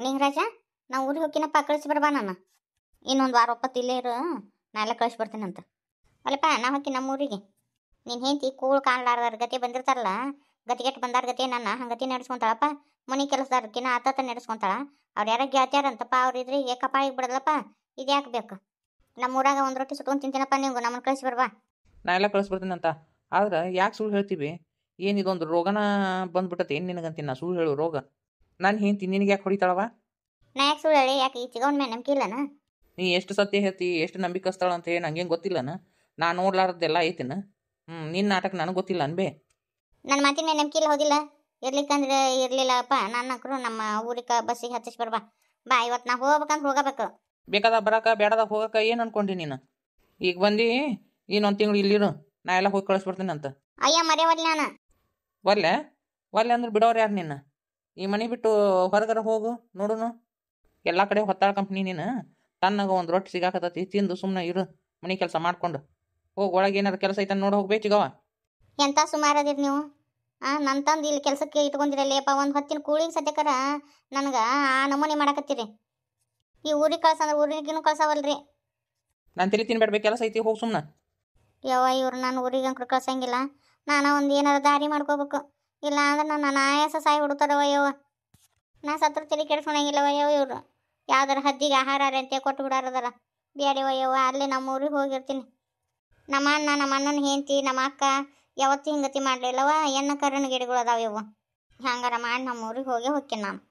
ಲಿಂಗರಾಜ ನಾ ಊರಿಗೆ ಹೋಗಿನಪ್ಪ ಕಳಿಸಿ ಬರ್ಬಾ ನಾನು ಇನ್ನೊಂದು ವಾರ ಒಪ್ಪತ್ತು ಇಲ್ಲೇ ಇರು ನಾ ಎಲ್ಲ ಕಳಿಸಿ ಬರ್ತೀನಂತ ಅಲ್ಲಪ್ಪ ನಾ ಹೋಗಿ ನಮ್ಮ ಊರಿಗೆ ನೀನು ಹೆಂಡತಿ ಕೂಳು ಕಾಣ್ಲಾರ್ದಾರ ಗತಿ ಬಂದಿರ್ತಾರಲ್ಲ ಗತಿಗೆಟ್ಟು ಬಂದಾರ ಗತಿ ನನ್ನ ಹಂಗತಿ ನಡೆಸ್ಕೊಂತಾಳಪ್ಪ ಮನೆ ಕೆಲಸದಾರಕಿನ ಆತತ ನಡೆಸ್ಕೊಂತಾಳ ಅವ್ರು ಯಾರ ಗೆಳತ್ಯಾರಂತಪ್ಪ ಅವ್ರು ಇದ್ರೆ ಏ ಕಪಾಳಿಗೆ ಬಿಡದಲ್ಲಪ್ಪ ಇದು ಯಾಕೆ ಬೇಕು ನಮ್ಮ ಊರಾಗ ಒಂದು ರೊಟ್ಟಿ ಸುಟ್ಕೊಂಡು ತಿಂತೀನಪ್ಪ ನೀವು ನಮ್ಮನ್ನು ಕಳಿಸಿ ಬರ್ಬಾ ನಾ ಎಲ್ಲ ಕಳಿಸ್ಬಿಡ್ತೀನಂತ ಆದ್ರೆ ಯಾಕೆ ಸುಳ್ಳು ಹೇಳ್ತೀವಿ ಏನು ಇದೊಂದು ರೋಗನ ಬಂದ್ಬಿಟ್ಟತೆ ಏನು ನಿನಗಂತೀನಿ ನಾ ಸುಳ್ಳು ಹೇಳು ರೋಗ ನಾನು ಹೆಂಡ್ತಿ ನಿನಗೆ ಯಾಕೆ ಹೊಡಿತಾಳವ ನಾ ಯಾಕೆ ಸುಳ್ಳು ಹೇಳಿ ಯಾಕೆ ಈ ಚಿಗವನ ಮೇಲೆ ನಂಬಿಕೆ ಇಲ್ಲನ ನೀ ಎಷ್ಟು ಸತ್ಯ ಹೇಳ್ತಿ ಎಷ್ಟು ನಂಬಿಕಸ್ತಾಳ ಅಂತ ಹೇಳಿ ನಂಗೇನು ಗೊತ್ತಿಲ್ಲನ ನಾ ನೋಡ್ಲಾರ್ದೆಲ್ಲ ಐತಿನ ಹ್ಞೂ ನಿನ್ನ ನಾಟಕ ನನಗೆ ಗೊತ್ತಿಲ್ಲ ಅನ್ಬೇ ನನ್ನ ಮಾತಿನ ಮೇಲೆ ನಂಬಿಕೆ ಇಲ್ಲ ಹೋದಿಲ್ಲ ಇರ್ಲಿಕ್ಕಂದ್ರೆ ಇರ್ಲಿಲ್ಲಪ್ಪ ನನ್ನ ಅಕ್ರು ನಮ್ಮ ಊರಿಗೆ ಬಸ್ಸಿಗೆ ಹತ್ತಿಸಿ ಬರ್ಬಾ ಬಾ ಇವತ್ತು ನಾ ಹೋಗ್ಬೇಕಂದ್ರೆ ಹೋಗಬೇಕು ಬೇಕಾದ ಬರಾಕ ಬೇಡದಾಗ ಹೋಗಕ್ಕ ಏನು ಅನ್ಕೊಂಡಿ ನೀನು ಈಗ ಬಂದು ಇನ್ನೊಂದು ತಿಂಗಳು ಇಲ್ಲಿರು ನಾ ಎಲ್ಲ ಹೋಗಿ ಕಳಿಸ್ಬಿಡ್ತೀನಿ ಅಂತ ಅಯ್ಯ ಮರೆಯವಲ್ಲ ನಾನು ಒಲ್ಲೆ ಒಲ್ಲೆ ಅಂದ್ರೆ ಬಿಡೋರು ಯಾರು ನಿನ್ನ ಈ ಮನೆ ಬಿಟ್ಟು ಹೊರಗರ ಹೋಗು ನೋಡುನು ಎಲ್ಲ ಕಡೆ ಹೊತ್ತಾಳ ಕಂಪ್ನಿ ನೀನು ತನ್ನಾಗ ಒಂದು ರೊಟ್ಟಿ ಸಿಗಾಕತ್ತತಿ ತಿಂದು ಸುಮ್ಮನೆ ಇರು ಮನೆ ಕೆಲಸ ಮಾಡ್ಕೊಂಡು ಹೋಗಿ ಒಳಗೆ ಏನಾದ್ರು ಕೆಲಸ ಐತೆ ನೋಡಿ ಹೋಗ್ಬೇಕು ಚಿಗವ ಎಂತ ಸುಮಾರದಿರಿ ನೀವು ಆ ನನ್ನ ತಂದು ಇಲ್ಲಿ ಕೆಲಸಕ್ಕೆ ಇಟ್ಕೊಂಡಿರಲ್ಲಪ್ಪ ಒಂದು ಹೊತ್ತಿನ ಕೂಳಿಗೆ ಸದ್ಯಕ್ಕರ ನನಗೆ ಆ ನಮೂನೆ ಮಾಡಕತ್ತೀರಿ ಈ ಊರಿಗೆ ಕಳ್ಸಂದ್ರೆ ಊರಿಗಿನೂ ಕಳ್ಸವಲ್ರಿ ನಾನು ತಲೆ ತಿನ್ಬೇಡ್ಬೇಕು ಕೆಲಸ ಐತಿ ಹೋಗಿ ಸುಮ್ಮನೆ ಯವ್ವ ಇವ್ರು ನಾನು ಊರಿಗೆ ಅಂಕರು ಕಳ್ಸಂಗಿಲ್ಲ ನಾನು ಒಂದು ಏನಾರ ದಾರಿ ಮಾಡ್ಕೋಬೇಕು ಇಲ್ಲ ಅಂದ್ರೆ ನನ್ನ ಆಯಾಸ ಸಾಯಿ ಹುಡುತಾರವ ಯವ್ವ ನಾ ಸತ್ರ ತಲೆ ಕೆಡ್ಸ್ಕೊಳಂಗಿಲ್ಲವ ಯವ್ವ ಇವರು ಯಾವ್ದಾರ ಹದ್ದಿಗೆ ಆಹಾರ ಅಂತ ಕೊಟ್ಟು ಬಿಡಾರದಾರ ಬೇಡವ ಯವ್ವ ಅಲ್ಲೇ ನಮ್ಮ ಊರಿಗೆ ಹೋಗಿರ್ತೀನಿ ನಮ್ಮ ಅಣ್ಣ ನಮ್ಮ ಅಣ್ಣನ ಹೆಂಡತಿ ನಮ್ಮ ಅಕ್ಕ ಯಾವತ್ತೂ ಹಿಂಗತಿ ಮಾಡಲಿಲ್ಲವ ಎಣ್ಣ ಕರಣ ಗಿಡಗಳು ಅದಾವ ಯವ್ವ ಹಂಗಾರ ಮಾಡಿ ನಮ್ಮ ಊರಿಗೆ ಹೋಗಿ ಹೋಗ್ತೀನಿ ನಾನು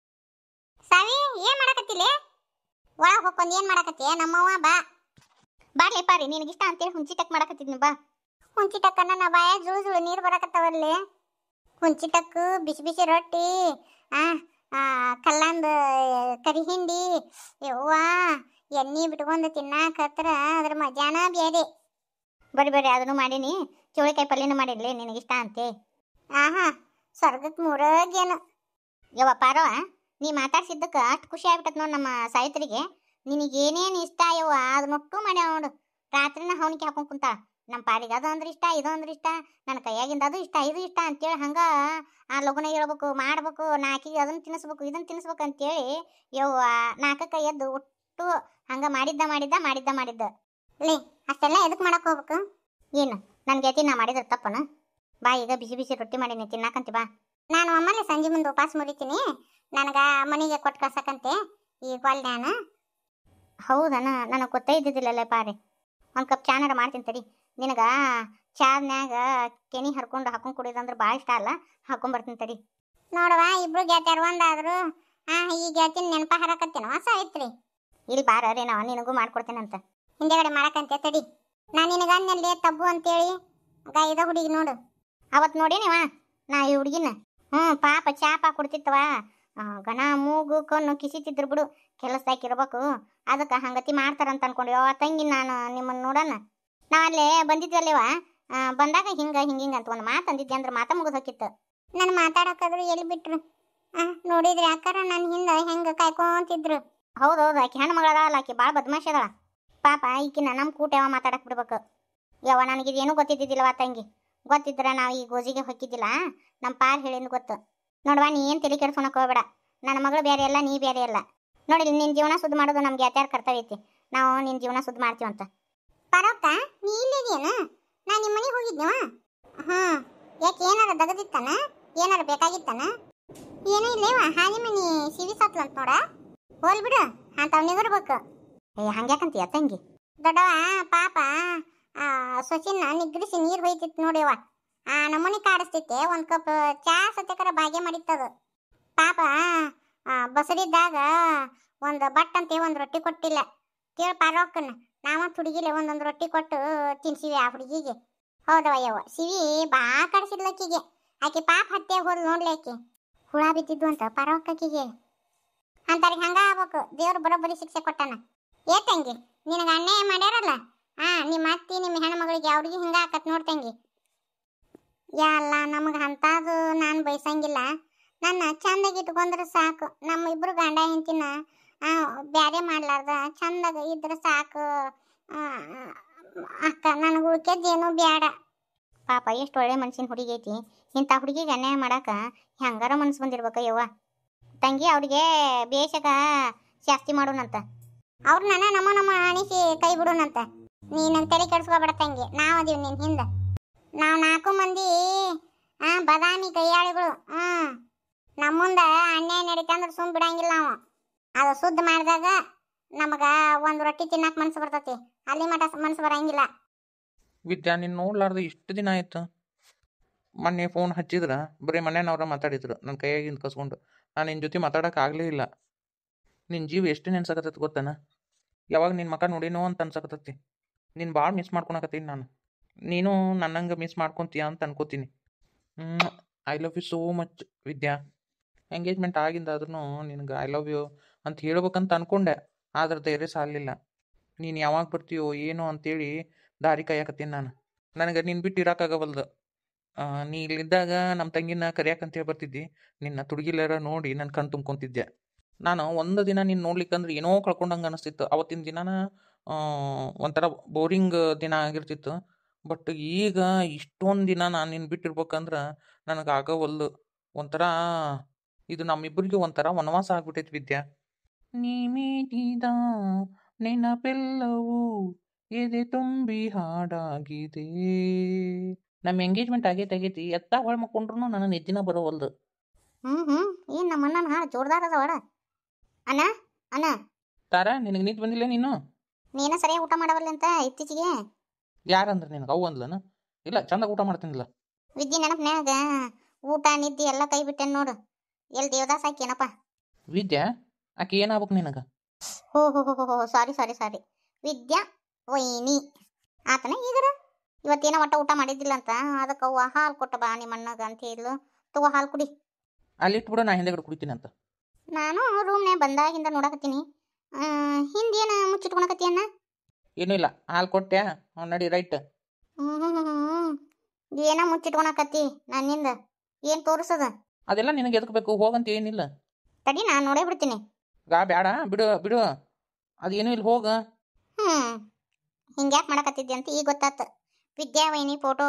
ಸಾವಿ ಏನು ಮಾಡಕತ್ತಿಲ್ಲ ಒಳಗೆ ಹೋಗ್ಕೊಂಡು ಏನು ಮಾಡಕತ್ತಿ ನಮ್ಮವ್ವ ಬಾ ಬಾರ್ಲಿ ಪಾರಿ ನಿನಗಿಷ್ಟ ಅಂತೇಳಿ ಹುಂಚಿಟಕ್ ಮಾಡಕತ್ತಿದ್ನಿ ಬಾ ಹುಂಚಿಟಕ್ಕನ್ನ ನಾ ಬಾಯ ಜುಳು ಜುಳು ನೀರು ಬರಕತ್ತವಲ್ಲಿ ಹುಂಚಿಟಕ್ಕು ಬಿಸಿ ಬಿಸಿ ರೊಟ್ಟಿ ಆ ಆ, ಕಲ್ಲಂದ ಕರಿ ಹಿಂಡಿ ಯವ್ವ ಎಣ್ಣೆ ಬಿಟ್ಕೊಂಡು ತಿನ್ನಾಕತ್ರ ಅದ್ರ ಮಜಾನ ಬೇರೆ ಬರಿ ಬರಿ ಅದನ್ನು ಮಾಡೀನಿ ಚೋಳಿಕಾಯಿ ಪಲ್ಯನೂ ಮಾಡಿರ್ಲಿ ನಿನಗಿಷ್ಟ ಅಂತೆ ಆಹಾ ಸ್ವರ್ಗಕ್ಕೆ ಮೂರಾಗೇನು ಯವ್ವ ಪಾರವ ನೀ ಮಾತಾಡ್ಸಿದ್ದಕ್ಕೆ ಅಷ್ಟು ಖುಷಿ ಆಗ್ಬಿಟ್ಟತ್ ನೋಡು ನಮ್ಮ ಸಾಹಿತ್ರಿಗೆ ನಿನಗೇನೇನು ಇಷ್ಟ ಯವ್ವ ಅದನ್ನೊಟ್ಟು ಮಾಡ್ಯಾವ ನೋಡು ರಾತ್ರಿನ ಅವನಿಗೆ ಹಾಕೊಂಡು ಕುಂತಾಳ ನಮ್ಮ ಪಾಡಿಗೆ ಅದು ಅಂದ್ರೆ ಇಷ್ಟ ಇದು ಅಂದ್ರೆ ಇಷ್ಟ ನನ್ನ ಕೈಯಾಗಿಂದ ಅದು ಇಷ್ಟ ಇದು ಇಷ್ಟ ಅಂತೇಳಿ ಹಂಗ ಆ ಲಗುನ ಹೇಳ್ಬೇಕು ಮಾಡ್ಬೇಕು ನಾಕಿಗೆ ಅದನ್ನ ತಿನ್ನಿಸ್ಬೇಕು ಇದನ್ನ ತಿನ್ನಿಸ್ಬೇಕು ಅಂತೇಳಿ ಯವ್ವ ನಾಲ್ಕಕ್ಕೆ ಎದ್ದು ಒಟ್ಟು ಹಂಗ ಮಾಡಿದ್ದ ಮಾಡಿದ್ದ ಮಾಡಿದ್ದ ಮಾಡಿದ್ದ ಲೇ ಅಷ್ಟೆಲ್ಲ ಎದಕ್ಕೆ ಮಾಡಕ್ ಹೋಗ್ಬೇಕು ಏನು ನನ್ನ ಗೆತಿ ನಾ ಮಾಡಿದ್ರೆ ತಪ್ಪನ ಬಾ ಈಗ ಬಿಸಿ ಬಿಸಿ ರೊಟ್ಟಿ ಮಾಡೀನಿ ತಿನ್ನಾಕಂತಿ ಬಾ ನಾನು ಆಮೇಲೆ ಸಂಜೆ ಮುಂದೆ ಉಪವಾಸ ಮುರಿತೀನಿ ನನಗೆ ಮನೆಗೆ ಕೊಟ್ಟು ಕಳ್ಸಕಂತೆ ಈಗ ಒಲ್ ನಾನು ಹೌದನ ನನಗೆ ಗೊತ್ತೇ ಇದ್ದಿದ್ದಿಲ್ಲಲ್ಲ ಪಾರಿ ಒಂದು ಕಪ್ ಚಾನಾರ ಮಾಡ್ತೀನಿ ತಡಿ ನಿನಗ ಚಾದ್ನ್ಯಾಗ ಕೆನಿ ಹರ್ಕೊಂಡು ಹಾಕೊಂಡು ಕುಡಿಯೋದಂದ್ರೆ ಭಾಳ ಇಷ್ಟ ಅಲ್ಲ ಹಾಕೊಂಬರ್ತೀನಿ ತಡಿ ನೋಡವ ಇಬ್ರು ಗೆಳತಿಯರು ಒಂದಾದ್ರು ಆ ಈ ಗೆಳತಿನ ನೆನಪ ಹಾರಕತ್ತೀನವ ಸಾಯ್ತ್ರಿ ಇಲ್ಲಿ ಬಾರ ರೀ ನಾವು ನಿನಗೂ ಮಾಡ್ಕೊಡ್ತೇನಂತ ಹಿಂದೆಗಡೆ ಮಾಡಕಂತೆ ತಡಿ ನಾನು ನಿನಗ ಅನ್ನಲ್ಲಿ ತಬ್ಬು ಅಂತೇಳಿ ಆಗ ಇದ ಹುಡುಗಿ ನೋಡು ಅವತ್ತು ನೋಡೇನಿವ ನಾ ಈ ಹುಡುಗಿನ ಹ್ಞೂ ಪಾಪ ಚಾಪ ಕೊಡ್ತಿತ್ತವ ಆ, ಗಣ ಮೂಗು ಕಣ್ಣು ಕಿಸಿತಿದ್ರು ಬಿಡು ಕೆಲಸದಾಗ ಇರ್ಬೇಕು ಅದಕ್ಕೆ ಹಂಗತಿ ಮಾಡ್ತಾರಂತ ಅನ್ಕೊಂಡು ಯಾವ ತಂಗಿ ನಾನು ನಿಮ್ಮನ್ನು ನೋಡೋಣ ನಾ ಅಲ್ಲೇ ಬಂದಿದ್ವಲ್ಲೇವ ಆ, ಬಂದಾಗ ಹಿಂಗ ಹಿಂಗ ಹಿಂಗ ಅಂತ ಒಂದು ಮಾತು ಅಂದಿದ್ದೆ ಅಂದ್ರೆ ಮಾತ ಮುಗಿದು ಹೋಗಿತ್ತು ನಾನು ಮಾತಾಡಕ್ಕಾದ್ರು ಎಲ್ಲಿ ಬಿಟ್ರು ಆ ನೋಡಿದ್ರಿ ಅಕ್ಕಾರ ನನ್ನ ಹಿಂದೆ ಹೆಂಗೆ ಕಾಯ್ಕೊಂತಿದ್ರು ಹೌದೌದು ಆಕಿ ಹೆಣ್ಣು ಮಗಳ ಅಲ್ಲ ಆಕಿ ಭಾಳ ಬದಮಾಶಿ ಅದಾಳ ಪಾಪ ಈಕಿನ ನಮ್ಮ ಕೂಟ ಯಾವ ಮಾತಾಡಕ್ ಬಿಡ್ಬೇಕು ಯಾವ ನನಗಿದೇನು ಗೊತ್ತಿದ್ದಿದ್ದಿಲ್ಲವ ತಂಗಿ ಗೊತ್ತಿದ್ರ ನಾವು ಈ ಗೋಜಿಗೆ ಹೊಕ್ಕಿದ್ದಿಲ್ಲ ನಮ್ಮ ಪಾರ್ ಹೇಳಿದ್ ಗೊತ್ತು ನೋಡ್ವಾ ನೀ ಏನು ತಲೆ ಕೆಡ್ಸ್ಕೊಳಕ್ ಹೋಗ್ಬೇಡ ನನ್ನ ಮಗಳು ಬೇರೆ ಅಲ್ಲ ನೀ ಬೇರೆ ಅಲ್ಲ ನೋಡಿ ನಿನ್ನ ಜೀವನ ಸುದ್ದಿ ಮಾಡೋದು ನಮ್ಗೆ ಯಾತ್ಯಾರ ಕರ್ತವ್ಯ ಐತಿ ನಾವು ನಿನ್ನ ಜೀವನ ಸುದ್ದಿ ಮಾಡ್ತೀವಂತ ಪರವಕ್ಕ ನೀ ಇಲ್ಲಿದೆಯೇನ ನಾ ನಿಮ್ಮ ಮನೆಗೆ ಹೋಗಿದ್ನವ ಹಾಂ ಯಾಕೆ ಏನಾರ ದಗದಿತ್ತಾನ ಏನಾರ ಬೇಕಾಗಿತ್ತಾನ ಏನೂ ಇಲ್ಲೇವ ಹಾಲಿ ಮನಿ ಸಿವಿ ಸತ್ಲ ಅಂತ ನೋಡ ಹೋಲ್ ಬಿಡು ಅಂತವ್ ನಿಗರ್ಬೇಕು ಏ ಹಂಗ್ಯಾಕಂತೀಯ ತಂಗಿ ದೊಡ್ಡವ ಪಾಪ ಆ ಸೊಸಿನ ನಿಗ್ರಿಸಿ ನೀರು ಹೊಯ್ತಿತ್ತು ನೋಡಿವ ಆ ನಮೂನಿ ಕಾಡಿಸ್ತಿತ್ತೆ ಒಂದು ಕಪ್ ಚಾ ಸತ್ಯಕರ ಭಾಗ್ಯ ಮಾಡಿತ್ತದು ಪಾಪ ಆ, ಬಸರಿದ್ದಾಗ ಒಂದು ಬಟ್ ಅಂತ ಒಂದು ರೊಟ್ಟಿ ಕೊಟ್ಟಿಲ್ಲ ಕೇಳ ಪಾರವಕ್ಕನ ನಾವಂತ ಹುಡುಗಿಲೆ ಒಂದೊಂದು ರೊಟ್ಟಿ ಕೊಟ್ಟು ತಿನ್ಸಿವಿ ಆ ಹುಡುಗಿಗೆ ಹೌದವ ಯವ್ವ ಸಿವಿ ಬಾ ಕಡಿಸಿದ್ಲಕ್ಕಿಗೆ ಆಕೆ ಪಾಪ ಹತ್ತೆ ಹೋದ್ ನೋಡ್ಲಿ ಆಕೆ ಹುಳ ಬಿದ್ದಿದ್ದು ಅಂತ ಪಾರವಕ್ಕಕಿಗೆ ಅಂತಾರಿಗೆ ಹಂಗ ಆಗ್ಬೇಕು ದೇವ್ರು ಬರೋಬ್ಬರಿ ಶಿಕ್ಷೆ ಕೊಟ್ಟಾನ ಏ ತಂಗಿ ನಿನಗೆ ಅನ್ಯಾಯ ಮಾಡ್ಯಾರಲ್ಲ ಆ ನಿಮ್ಮ ಅತ್ತಿ ನಿಮ್ಮ ಹೆಣ್ಮಗಳಿಗೆ ಅವ್ರಿಗೆ ಹಿಂಗ ಆಕತ್ ನೋಡ್ತಂಗಿ ಯಾಲ್ಲ ನಮಗೆ ಅಂತಾದು ನಾನು ಬಯಸಂಗಿಲ್ಲ ನನ್ನ ಚಂದಾಗಿ ಇಟ್ಕೊಂಡ್ರೆ ಸಾಕು ನಮ್ಮ ಇಬ್ರು ಗಂಡ ಹೆಂಡತಿನ ಬ್ಯಾರೆ ಮಾಡ್ಲಾರ್ದ ಚಂದಾಗ ಇದ್ರೆ ಸಾಕು ಆ, ಅಕ್ಕ ನನಗೆ ಉಳ್ಕೆದ್ದೇನು ಬ್ಯಾಡ ಪಾಪ ಎಷ್ಟು ಒಳ್ಳೆ ಮನ್ಸಿನ ಹುಡುಗಿ ಐತಿ ಇಂಥ ಹುಡುಗಿಗೆ ಅನ್ಯಾಯ ಮಾಡಾಕ ಹೆಂಗಾರ ಮನ್ಸು ಬಂದಿರ್ಬೇಕ ಯವ್ವ ತಂಗಿ ಅವ್ರಿಗೆ ಬೇಷಗ ಶಾಸ್ತಿ ಮಾಡೋಣಂತ ಅವ್ರನ್ನ ನಮ್ಮ ನಮ್ಮ ಅಣಿಸಿ ಕೈ ಬಿಡೋಣಂತ ನೀನು ತಲೆ ಕೆಡಿಸ್ಕೋಬೇಡ ತಂಗಿ ನಾವು ಅದೀವಿ ನಿನ್ನ ಹಿಂದೆ ನಾವು ನಾಲ್ಕು ಮಂದಿ ಆ ಬದಾಮಿ ಕೈಯಾಳಿಗಳು ಹ್ಮ್ ನಮ್ಮ ಮುಂದೆ ಅನ್ಯಾಯ ನಡೀತಂದ್ರೆ ಸುಮ್ ಬಿಡಂಗಿಲ್ಲ ನಾವು ಅದು ಶುದ್ಧ ಮಾಡಿದಾಗ ನಮಗ ಒಂದು ರೊಟ್ಟಿ ತಿನ್ನಕ್ ಮನ್ಸು ಬರ್ತೈತಿ ಅಲ್ಲಿ ಮಟ ಮನ್ಸು ಬರಂಗಿಲ್ಲ ವಿದ್ಯಾ ನೀನು ನೋಡ್ಲಾರ್ದೆ ಇಷ್ಟು ದಿನ ಆಯ್ತು ಮೊನ್ನೆ ಫೋನ್ ಹಚ್ಚಿದ್ರ ಬರೀ ಮನೆಯವ್ರ ಮಾತಾಡಿದ್ರು ನನ್ನ ಕೈಯಾಗಿಂದ ಕಸ್ಕೊಂಡು ನಾನು ನಿನ್ನ ಜೊತೆ ಮಾತಾಡೋಕೆ ಆಗಲೇ ಇಲ್ಲ ನಿನ್ನ ಜೀವ ಎಷ್ಟು ನೆನ್ಸಕತ್ತೈತಿ ಗೊತ್ತನ ಯಾವಾಗ ನಿನ್ನ ಮಕ ನೋಡಿನೋ ಅಂತ ಅನ್ಸಕತ್ತೈತಿ ನೀನು ಭಾಳ ಮಿಸ್ ಮಾಡ್ಕೊಳಕತ್ತೀನಿ ನಾನು ನೀನು ನನ್ನಂಗೆ ಮಿಸ್ ಮಾಡ್ಕೊತೀಯ ಅಂತ ಅನ್ಕೋತೀನಿ I love you so much Vidya engagement ಆಗಿಂದಾದ್ರೂ ನಿನಗೆ ಐ ಲವ್ ಯು ಅಂತ ಹೇಳ್ಬೇಕಂತ ಅನ್ಕೊಂಡೆ ಆದ್ರೆ ಧೈರ್ಯ ಸಾಲಿಲ್ಲ ನೀನು ಯಾವಾಗ ಬರ್ತೀಯೋ ಏನೋ ಅಂತೇಳಿ ದಾರಿ ಕಾಯಕತ್ತೀನಿ ನಾನು ನನಗೆ ನೀನು ಬಿಟ್ಟು ಇರೋಕ್ಕಾಗವಲ್ದು ಆ, ನೀ ಇಲ್ಲಿದ್ದಾಗ ನಮ್ಮ ತಂಗಿನ ಕರಿಯಾಕಂತೇಳಿ ಬರ್ತಿದ್ದಿ ನಿನ್ನ ತುಡುಗಿಲಾರ ನೋಡಿ ನನ್ನ ಕಣ್ ತುಂಬ್ಕೊಂತಿದ್ದೆ ನಾನು ಒಂದು ದಿನ ನೀನು ನೋಡ್ಲಿಕ್ಕಂದ್ರೆ ಏನೋ ಕಳ್ಕೊಂಡಂಗೆ ಅನಿಸ್ತಿತ್ತು ಅವತ್ತಿನ ದಿನಾನ ಆ, ಒಂಥರ ಬೋರಿಂಗ್ ದಿನ ಆಗಿರ್ತಿತ್ತು ಬಟ್ ಈಗ ಇಷ್ಟೊಂದು ದಿನ ನಾನು ನಿನ್ನ ಬಿಟ್ಟಿರ್ಬೇಕಂದ್ರೆ ನನಗೆ ಆಗವಲ್ದು ಒಂಥರ ಇದು ನಮ್ಮಿಬ್ಬರಿಗೆ ಒಂಥರ ವನವಾಸ ಆಗ್ಬಿಟ್ಟೈತಿ ವಿದ್ಯಾ ನೀ ಮೀಟಿದ ನೆನಪೆಲ್ಲವೂ ಎದೆ ತುಂಬಿ ಹಾಡಾಗಿದೆ ನಮ್ಮ ಎಂಗೇಜ್ಮೆಂಟ್ ಆಗೈತೆ ಆಗೈತಿ ಎತ್ತ ಹೊಳ್ ಮಕ್ಕೊಂಡ್ರು ನನ್ನ ನಿದ್ದಿನ ಬರೋವಲ್ದು ಹ್ಮ್ ಹ್ಮ್ ಏನ್ ನಮ್ಮ ಅಣ್ಣನ ಹಾಡು ಜೋರ್ದಾರ ಅದ ಒಡ ಅಣ್ಣ ಅಣ್ಣ ತಾರ ನಿನಗೆ ನಿಂತು ಬಂದಿಲ್ಲ ನೀನು ನೀನ ಸರಿಯಾಗಿ ಊಟ ಮಾಡವಲ್ಲ ಅಂತ ಇತ್ತೀಚೆಗೆ ಯಾರಂದ್ರೆ ನಿನಗೆ ಅವು ಅಂದ್ಲನ ಇಲ್ಲ ಚಂದ ಊಟ ಮಾಡ್ತೀನಿಲ್ಲ ವಿದ್ಯೆ ನೆನಪನ್ಯಾಗ ಊಟ ನಿದ್ದೆ ಎಲ್ಲ ಕೈ ಬಿಟ್ಟೆನ್ ನೋಡು ಎಲ್ಲಿ ದೇವದಾಸ್ ಹಾಕೇನಪ್ಪ ವಿದ್ಯಾ ಆಕೆ ಏನಾಗ್ಬೇಕು ನಿನಗೆ ಹೋ ಹೋ ಹೋ ಹೋ ಸಾರಿ ಸಾರಿ ಸಾರಿ ವಿದ್ಯಾ ವೈನಿ ಆತನ ಈಗರ ಇವತ್ತೇನೋ ಒಟ್ಟ ಊಟ ಮಾಡಿದ್ದಿಲ್ಲ ಅಂತ ಅದಕ್ಕೆ ಅವ್ವ ಹಾಲು ಕೊಟ್ಟ ಬಾ ನಿಮ್ಮ ಅಣ್ಣಗ ಅಂತ ಹೇಳಿದ್ಲು ತಗೋ ಹಾಲು ಕುಡಿ ಅಲ್ಲಿ ಇಟ್ಬಿಡು ನಾ ಹಿಂದೆಗಡೆ ಕುಡಿತೀನಿ ಅಂತ ನಾನು ರೂಮ್ನೇ ಬಂದಾಗಿಂದ ನೋಡಕತ್ತೀನಿ ಹಿಂದೇನು ಮುಚ್ಚಿಟ್ಕೊಳಕತ್ತೀಯನ್ನ ಏನೂ ಇಲ್ಲ ಹಾಲು ಕೊಟ್ಟೆ ಅವ್ನು ನಡಿ ರೈಟ್ ಹ್ಮ್ ಏನ ಮುಚ್ಚಿಟ್ಕೊಳಕತ್ತಿ ನನ್ನಿಂದ ಏನ್ ತೋರಿಸದ ಅದೆಲ್ಲ ನಿನಗೆ ಎದಕ್ಕೆ ಬೇಕು ಹೋಗಂತ ಏನಿಲ್ಲ ತಡಿ ನಾನು ನೋಡೇ ಬಿಡ್ತೀನಿ ಗಾ ಬೇಡ ಬಿಡು ಬಿಡು ಅದೇನೂ ಇಲ್ಲ ಹೋಗ ಹ್ಮ್ ಹಿಂಗ್ಯಾಕ್ ಮಾಡಕತ್ತಿದ್ದೆ ಅಂತ ಈಗ ಗೊತ್ತಾತ ವಿದ್ಯಾವೈನಿ ಫೋಟೋ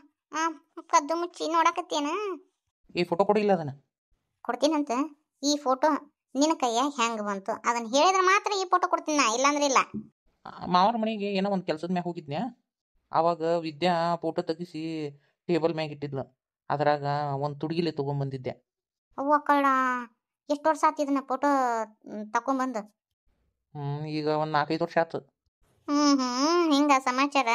ಕದ್ದು ಮುಚ್ಚಿ ನೋಡಕತ್ತೇನ ಈ ಫೋಟೋ ಕೊಡಿಲ್ಲ ಅದನ್ನ ಕೊಡ್ತೀನಂತ ಈ ಫೋಟೋ ನಿನ್ನ ಕೈಯ ಹೆಂಗ್ ಬಂತು ಅದನ್ನ ಹೇಳಿದ್ರೆ ಮಾತ್ರ ಈ ಫೋಟೋ ಕೊಡ್ತೀನಿ ನಾ ಇಲ್ಲಾಂದ್ರೆ ಇಲ್ಲ ಮಾವರ ಮನೆಗೆ ಏನೋ ಒಂದು ಕೆಲಸದ ಮ್ಯಾಗ ಹೋಗಿದ್ನ್ಯಾ ಆವಾಗ ವಿದ್ಯಾ ಫೋಟೋ ತೆಗಿಸಿ ಟೇಬಲ್ ಮ್ಯಾಗ ಇಟ್ಟಿದ್ಲು ಅದ್ರಾಗ ಒಂದು ತುಡುಗಿಲೆ ತೊಗೊಂಬಂದಿದ್ದೆ ಅವ್ವ ಕಳ್ಳ ಎಷ್ಟು ವರ್ಷ ಆತು ಇದನ್ನ ಫೋಟೋ ತಕೊಂಬಂದು ಹ್ಞೂ ಈಗ ಒಂದು ನಾಲ್ಕೈದು ವರ್ಷ ಆಯ್ತು ಹ್ಮ್ ಹ್ಮ್ ಹಿಂಗ ಸಮಾಚಾರ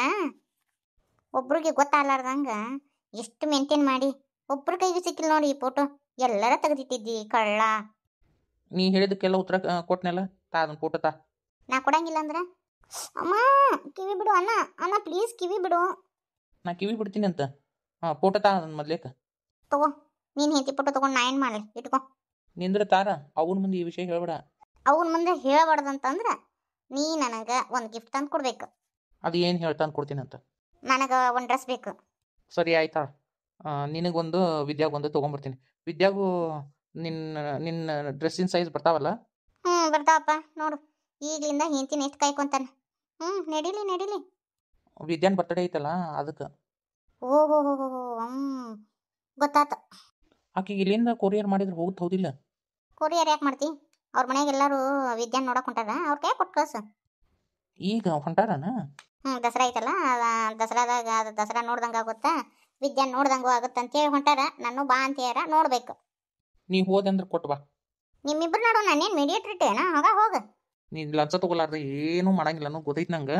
ಒಬ್ರಿಗೆ ಗೊತ್ತಾಗ್ಲಾರ್ದಂಗ ಎಷ್ಟು ಮೇಂಟೈನ್ ಮಾಡಿ ಒಬ್ರ ಕೈಗೆ ಸಿಕ್ಕಿಲ್ಲ ನೋಡಿ ಈ ಫೋಟೋ ಎಲ್ಲರ ತೆಗೆದಿಟ್ಟಿದ್ದಿ ಕಳ್ಳ ನೀ ಹೇಳಿದಕ್ಕೆಲ್ಲ ಉತ್ತರ ಆ, ಕೊಟ್ನಲ್ಲ ತಾ ಅದನ್ನ ಫೋಟೋ ತಾ ನಾ ಕೊಡಂಗಿಲ್ಲ ಅಂದ್ರ ಅಮ್ಮ ಕಿವಿ ಬಿಡು ಅಣ್ಣ ಅಣ್ಣ ಪ್ಲೀಸ್ ಕಿವಿ ಬಿಡು ನಾ ಕಿವಿ ಬಿಡ್ತೀನಿ ಅಂತ ಹಾಂ ಫೋಟೋ ತಾ ಅದನ್ನ ಮೊದ್ಲೇಕ ತಗೋ ನೀನ್ ಹೆಂಡತಿ ಫೋಟೋ ತಗೊಂಡು ನಾ ಏನ್ ಮಾಡ್ಲಿ ಇಟ್ಕೋ ನಿಂದ್ರ ತಾರ ಅವನ ಮುಂದೆ ಈ ವಿಷಯ ಹೇಳ್ಬೇಡ ಅವನ ಮುಂದೆ ಹೇಳ್ಬಾರ್ದಂತಂದ್ರ ನೀ ನನಗ ಒಂದು ಗಿಫ್ಟ್ ತಂದು ಕೊಡ್ಬೇಕು ಅದು ಏನು ಹೇಳ್ತಾನೆ ಕೊಡ್ತೀನಿ ಅಂತ ನನಗ ಒಂದು ಡ್ರೆಸ್ ಬೇಕು ಸರಿ ಆಯ್ತಾ ನಿನಗೊಂದು ವಿದ್ಯಾಗೊಂದು ತೊಗೊಂಬರ್ತೀನಿ ವಿದ್ಯಾಗೂ ನಿನ್ನ ನಿನ್ನ ಡ್ರೆಸ್ಸಿನ ಸೈಜ್ ಬರ್ತಾವಲ್ಲ ಹ್ಞೂ ಬರ್ತಾವಪ್ಪ ನೋಡು ಈಗ್ಲಿಂದ ಹೆಂಡತಿನ ಎಷ್ಟು ಕಾಯ್ಕೊಂತಾನ ಹ್ಞೂ ನಡೀಲಿ ನಡೀಲಿ ವಿದ್ಯಾನ್ ಬರ್ತಡೇ ಐತಲ್ಲ ಅದಕ್ಕೆ ಓ ಹೋ ಹೋ ಹೋ ಹ್ಞೂ ಗೊತ್ತಾತ ಆಕೆಗೆ ಇಲ್ಲಿಂದ ಕೊರಿಯರ್ ಮಾಡಿದ್ರೆ ಹೋಗುತ್ತೆ ಹೌದಿಲ್ಲ ಕೊರಿಯರ್ ಯಾಕೆ ಮಾಡ್ತಿ ಅವ್ರ ಮನೆಯಾಗ ಎಲ್ಲರೂ ವಿದ್ಯಾನ್ ನೋಡಕ್ ಹೊಂಟಾರ ಅವ್ರ ಕೈ ಕೊಟ್ಟು ಕಳ್ಸು ಈಗ ಹೊಂಟಾರನ ಹ್ಞೂ ದಸರಾ ಐತಲ್ಲ ಅದ ದಸರಾದಾಗ ಅದು ದಸರಾ ನೋಡ್ದಂಗೆ ಆಗುತ್ತಾ ವಿದ್ಯಾನ್ ನೋಡ್ದಂಗೂ ಆಗುತ್ತೆ ಅಂತೇಳಿ ಹೊಂಟಾರ ನಾನು ಬಾ ಅಂತ ಹೇಳ್ಯಾರ ನೋಡ್ಬೇಕು ನೀ ಹೋದಂದ್ರೆ ಕೊಟ್ಟು ಬಾ ನಿಮ್ಮಿಬ್ರು ನೋಡು ನಾನೇನು ಮೀಡಿಯೇಟ್ರ್ ಇಟ್ಟೇನ ಹೋಗ ಹೋಗ ನೀ ಲಂಚ ತಗೊಲಾರ್ದೆ ಏನೂ ಮಾಡಂಗಿಲ್ಲ ಅನ್ನೋ ಗೊತ್ತೈತಿ ನಂಗೆ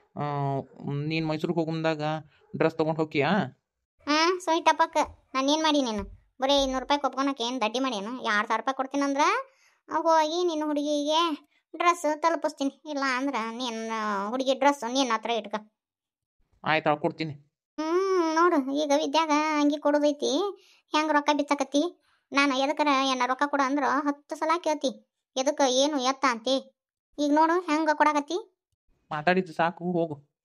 ನೀನು ಮೈಸೂರಿಗೆ ಹೋಗುಂದಾಗ ಡ್ರೆಸ್ ತೊಗೊಂಡು ಹೋಗ್ತೀಯಾ ಹಾಂ ಸೋಯ್ ಟಪಕ್ ನಾನು ಏನು ಮಾಡಿ ನೀನು ಬರೀ ಇನ್ನೂರು ರೂಪಾಯಿ ಕೊಪ್ಕೊಳಕ್ಕೆ ಏನು ದಡ್ಡಿ ಮಾಡೇನು ಎರಡು ಸಾವಿರ ರೂಪಾಯಿ ಕೊಡ್ತೀನಂದ್ರೆ ಹೋಗಿ ನಿನ್ನ ಹುಡುಗಿಗೆ ಡ್ರೆಸ್ ತಲುಪಿಸ್ತೀನಿ ಇಲ್ಲ ಅಂದ್ರೆ ನಿನ್ನ ಹುಡುಗಿ ಡ್ರೆಸ್ ನಿನ್ನ ಹತ್ರ ಇಟ್ಕ ಆಯ್ತು ಕೊಡ್ತೀನಿ ಹ್ಞೂ ನೋಡು ಈಗ ವಿದ್ಯಾಗ ಅಂಗಿ ಕೊಡೋದೈತಿ ಹೆಂಗೆ ರೊಕ್ಕ ಬಿತ್ತಕತ್ತಿ ನಾನು ಎದಕ್ಕರ ಏನ ರೊಕ್ಕ ಕೊಡ ಅಂದ್ರೆ ಹತ್ತು ಸಲ ಕೇಳ್ತಿ ಎದಕ್ಕೆ ಏನು ಎತ್ತ ಅಂತಿ ಈಗ ನೋಡು ಹೆಂಗೆ ಕೊಡಕತ್ತಿ ಮಾತಾಡಿದ್ದು ಸಾಕು ಹೋಗು